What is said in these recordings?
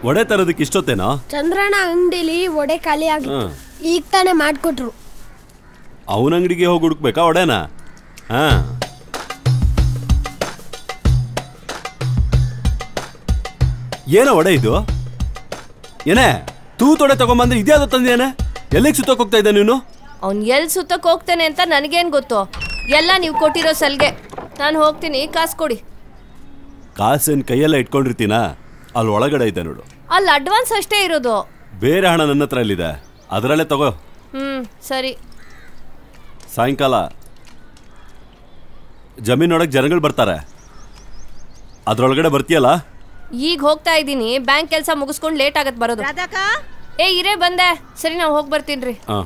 ಒಡೆ ತರೋದಕ್ಕೆ ಇಷ್ಟೊತ್ತೇನೋ ಚಂದ್ರಣ್ಣ ಅಂಗಡಿಲಿ ಒಡೆ ಖಾಲಿ ಆಗಿ ಹ್ಮ್. ಈಗ ತಾನೇ ಮಾಡ್ಕೊಟ್ರು ಅವನ ಅಂಗಡಿಗೆ ಹೋಗಿ ಹುಡುಕ್ಬೇಕಾ ಒಡೆನ ಹಾ ಏನೋ ಒಡೆ ಇದು ಏನೇ ತೂತೊಡೆ ತಗೊಂಬಂದ್ರೆ ಇದ್ಯಾವ್ದು ತಂದೇನೆ ಎಲ್ಲಿಗೆ ಸುತ್ತೋಕ್ ಹೋಗ್ತಾ ಇದ್ದೆ ನೀನು ಅವ್ನ್ ಎಲ್ ಸುತ್ತಕ್ ಹೋಗ್ತಾನೆ ಅಂತ ನನಗೇನ್ ಗೊತ್ತು ಎಲ್ಲ ನೀವು ಕೊಟ್ಟಿರೋ ಸಲ್ಗೆ ನಾನು ಹೋಗ್ತೀನಿ ಕಾಸು ಕೊಡಿ ಕಾಸೇನ್ ಕೈಯೆಲ್ಲ ಇಟ್ಕೊಂಡಿರ್ತೀನ ಅಲ್ಲಿ ಒಳಗಡೆ ಇದೆ ನೋಡು ಅಲ್ಲಿ ಅಡ್ವಾನ್ಸ್ ಅಷ್ಟೇ ಇರೋದು ಬೇರೆ ಹಣ ನನ್ನ ಹತ್ರ ಎಲ್ಲಿದೆ ಅದರಲ್ಲೇ ತಗೋ ಹ್ಮ್ ಸರಿ ಸಾಯಂಕಾಲ ಜಮೀನ್ ನೋಡಕ್ ಜನಗಳು ಬರ್ತಾರೆ ಅದ್ರೊಳಗಡೆ ಬರ್ತೀಯಲ್ಲ ಈಗ ಹೋಗ್ತಾ ಇದ್ದೀನಿ ಬ್ಯಾಂಕ್ ಕೆಲಸ ಮುಗಿಸ್ಕೊಂಡು ಲೇಟ್ ಆಗತ್ ಬರೋದು ಏ ಇರೇ ಬಂದೆ ಸರಿ ನಾವು ಹೋಗಿ ಬರ್ತೀನಿ ಹಾ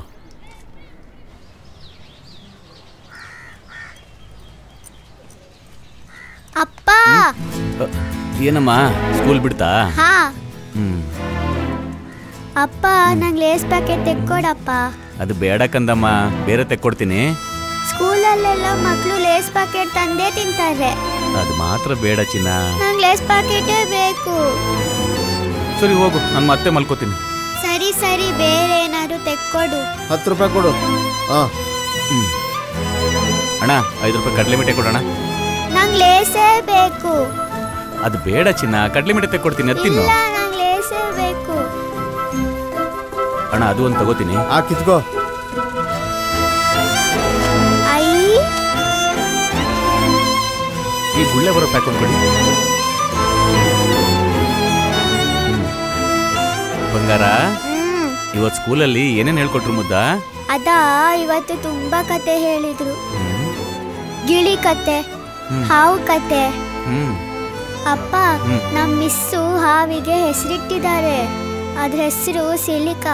ಅಪ್ಪ ಏನಮ್ಮ ಸ್ಕೂಲ್ ಬಿಡ್ತಾ ಹಾ ಹ್ಮ್ ಅಪ್ಪ ನಂಗೆ ಲೇಸ್ ಪ್ಯಾಕೆಟ್ ತೆಕ್ಕೊಡಪ್ಪ ಅದು ಬೇಡ ಕಂದಮ್ಮ ಬೇರೆ ತೆಕ್ಕೊಡ್ತೀನಿ ಸ್ಕೂಲಲ್ಲೆಲ್ಲ ಮಕ್ಕಳು ಲೇಸ್ ಪ್ಯಾಕೆಟ್ ತಂದೇ ತಿಂತಾರೆ ಅದು ಮಾತ್ರ ಬೇಡ ಚಿನ್ನ ನಂಗೆ ಲೇಸ್ ಪ್ಯಾಕೆಟೇ ಬೇಕು ಸರಿ ಹೋಗು ನಾನು ಮತ್ತೆ ಮಲ್ಕೋತೀನಿ ಸರಿ ಸರಿ ಬೇರೆ ಏನಾದ್ರು ತೆಕ್ಕೊಡು ಹತ್ತು ರೂಪಾಯಿ ಕೊಡು ಹಾ ಹ್ಮ್ ಅಣ್ಣ ಐದು ರೂಪಾಯಿ ಕಡಲೆ ಮಿಠಾಯಿ ಕೊಡೋಣ ನಂಗೆ ಲೇಸೇ ಬೇಕು ಅದು ಬೇಡ ಚಿನ್ನ ಕಡಲೆ ಮಿಠಾಯಿ ತೆಕ್ಕೊಡ್ತೀನಿ ಅದು ತಿನ್ನು ಇಲ್ಲ ನಂಗೆ ಲೇಸೇ ಬೇಕು ಅಣ್ಣ ಅದು ಒಂದು ತಗೋತೀನಿ ಆ ಕಿತ್ಕೋ ಐ ಈ ಗುಳ್ಳೆ ಬರೋ ಪ್ಯಾಕ್ ಕೊಡಿ ಬಂಗಾರ ಹ್ಮ್ ಇವತ್ತು ಸ್ಕೂಲಲ್ಲಿ ಏನೇನು ಹೇಳ್ಕೊಟ್ರು ಮುದ್ದ ಅದಾ ಇವತ್ತು ತುಂಬಾ ಕತೆ ಹೇಳಿದ್ರು ಗಿಳಿ ಕತೆ ಹಾವು ಕತೆ ಹ್ಮ್ ಅಪ್ಪ ಹ್ಮ್. ನಮ್ ಮಿಸ್ಸು ಹಾವಿಗೆ ಹೆಸರಿಟ್ಟಿದ್ದಾರೆ ಅದ್ರ ಹೆಸರು ಸಿಲಿಕಾ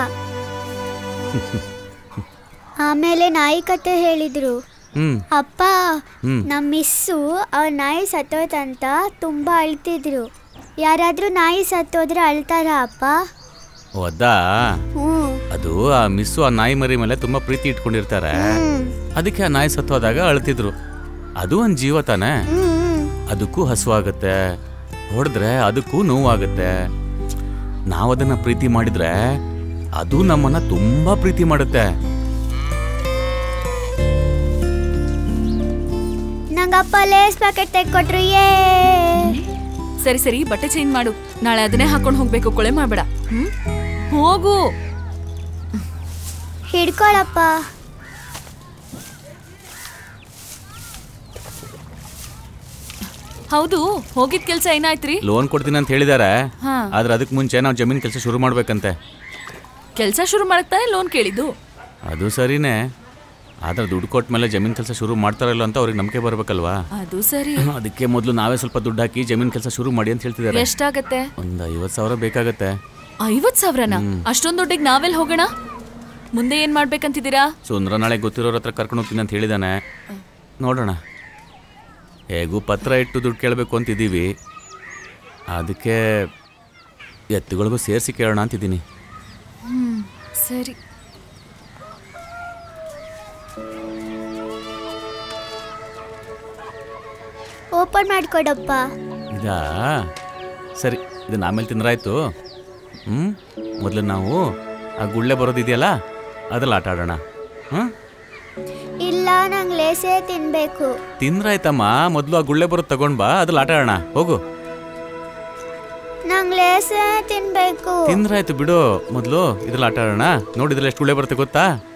ಆಮೇಲೆ ನಾಯಿ ಕತೆ ಹೇಳಿದ್ರು ಹ್ಮ್ ಅಪ್ಪ ಹ್ಮ್. ನಮ್ ಮಿಸ್ಸು ಅವ್ರ ನಾಯಿ ಸತ್ತೋಯ್ತಂತ ತುಂಬಾ ಅಳ್ತಿದ್ರು ಯಾರಾದ್ರೂ ನಾಯಿ ಸತ್ತೋದ್ರೆ ಅಳ್ತಾರ ಅಪ್ಪ ಓ ಅದಾ ಹ್ಞೂ ಅದು ಆ ಮಿಸ್ಸು ಆ ನಾಯಿ ಮರಿ ಮೇಲೆ ತುಂಬಾ ಪ್ರೀತಿ ಇಟ್ಕೊಂಡಿರ್ತಾರೆ ಹ್ಮ್. ಅದಕ್ಕೆ ಆ ನಾಯಿ ಸತ್ತೋದಾಗ ಅಳ್ತಿದ್ರು ಅದು ಒಂದು ಜೀವ ತಾನೆ ಹ್ಮ್ ಅದಕ್ಕೂ ಹಸುವಾಗತ್ತೆ ಹೊಡೆದ್ರೆ ಅದಕ್ಕೂ ನೋವಾಗತ್ತೆ ನಾವು ಅದನ್ನ ಪ್ರೀತಿ ಮಾಡಿದ್ರೆ ಅದು ನಮ್ಮನ್ನ ತುಂಬಾ ಪ್ರೀತಿ ಮಾಡುತ್ತೆ ನಂಗಪ್ಪ ಲೇಸ್ ಪ್ಯಾಕೆಟ್ ತೆಕ್ಕೊಟ್ರು ಏ ಸರಿ ಸರಿ ಬಟ್ಟೆ ಚೇಂಜ್ ಮಾಡು ನಾಳೆ ಅದನ್ನೇ ಹಾಕೊಂಡು ಹೋಗ್ಬೇಕು ಕೊಳೆ ಮಾಡ್ಬೇಡ ಹ್ಮ್ ಹೋಗು ಹಿಡ್ಕೊಳಪ್ಪ ಹೌದು ಹೋಗಿದ್ ಕೆಲ್ಸ ಏನಾಯ್ತ್ರಿ ಲೋನ್ ಕೊಡ್ತೀನಿ ಅಂತ ಹೇಳಿದಾರೆ ಹಾ. ಆದ್ರೆ ಅದಕ್ಕೆ ಮುಂಚೆ ನಾವು ಜಮೀನ್ ಕೆಲಸ ಶುರು ಮಾಡ್ಬೇಕಂತೆ ಕೆಲ್ಸ ಶುರು ಮಾಡಕ್ತಾನೆ ಲೋನ್ ಕೇಳಿದ್ದು ಅದು ಸರಿನೇ ಆದ್ರೆ ದುಡ್ಡು ಕೊಟ್ಟ ಮೇಲೆ ಜಮೀನ್ ಕೆಲಸ ಶುರು ಮಾಡ್ತಾರಲ್ಲ ಅಂತ ಅವ್ರಿಗೆ ನಂಬಿಕೆ ಬರ್ಬೇಕಲ್ವಾ ಅದು ಸರಿ ಅದಕ್ಕೆ ಮೊದಲು ನಾವೇ ಸ್ವಲ್ಪ ದುಡ್ಡು ಹಾಕಿ ಜಮೀನ್ ಕೆಲಸ ಶುರು ಮಾಡಿ ಅಂತ ಹೇಳ್ತಿದ್ದಾರೆ ಎಷ್ಟಾಗತ್ತೆ ಒಂದ್ ಐವತ್ತು ಸಾವಿರ ಬೇಕಾಗತ್ತೆ ಐವತ್ ಸಾವಿರನ ಅಷ್ಟೊಂದ್ ದುಡ್ಡಿಗೆ ನಾವೆಲ್ ಹೋಗೋಣ ಮುಂದೆ ಏನ್ ಮಾಡ್ಬೇಕಂತಿದ್ದೀರಾ ಸುಂದ್ರ ನಾಳೆ ಗೊತ್ತಿರೋರ ಹತ್ರ ಕರ್ಕೊಂಡು ಹೋಗ್ತೀನಿ ಅಂತ ಹೇಳಿದಾನೆ ನೋಡೋಣ ಹೇಗೂ ಪತ್ರ ಇಟ್ಟು ದುಡ್ಡು ಕೇಳಬೇಕು ಅಂತಿದ್ದೀವಿ ಅದಕ್ಕೆ ಎತ್ತುಗಳಿಗೂ ಸೇರಿಸಿ ಕೇಳೋಣ ಅಂತಿದ್ದೀನಿ ಹ್ಮ್ ಸರಿ ಓಪನ್ ಮಾಡ್ಕೊಡಪ್ಪ ಇದಾ ಸರಿ ಇದನ್ನ ಆಮೇಲೆ ತಿಂದ್ರಾಯ್ತು ಹ್ಞೂ ಮೊದಲು ನಾವು ಆ ಗುಳ್ಳೆ ಬರೋದಿದೆಯಲ್ಲ ಅದ್ರಲ್ಲಿ ಆಟ ಆಡೋಣ ಹ್ಞೂ ಇಲ್ಲ ನಂಗೆ ಲೇಸೇ ತಿನ್ಬೇಕು ತಿಂದ್ರಾಯ್ತಮ್ಮ ಮೊದಲು ಆ ಗುಳ್ಳೆ ಬರೋದು ತಗೊಂಡ್ ಬಾ ಅದ್ರಲ್ಲಿ ಆಟ ಆಡೋಣ ಹೋಗು ನಂಗೆ ಲೇಸೇ ತಿನ್ಬೇಕು ತಿಂದ್ರಾಯ್ತು ಬಿಡು ಮೊದಲು ಇದ್ರಲ್ಲಿ ಆಟ ಆಡೋಣ ನೋಡಿ ಇದ್ರಲ್ಲಿ ಎಷ್ಟು ಗುಳ್ಳೆ ಬರುತ್ತೆ ಗೊತ್ತಾ